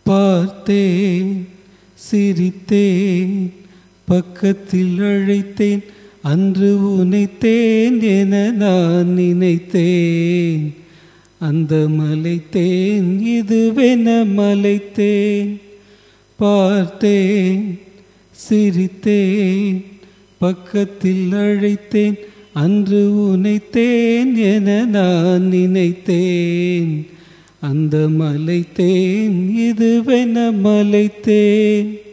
பார்த்தேன் சிரித்தேன் பக்கத்தில் அழைத்தேன் அன்று உனைத்தேன் என நான் நினைத்தேன் அந்த மலைத்தேன் இதுவென மலைத்தேன் பார்த்தேன் சிரித்தேன் பக்கத்தில் அழைத்தேன் அன்று உனைத்தேன் என நான் நினைத்தேன் அந்த மலைத்தேன் இதுவென மலைத்தேன்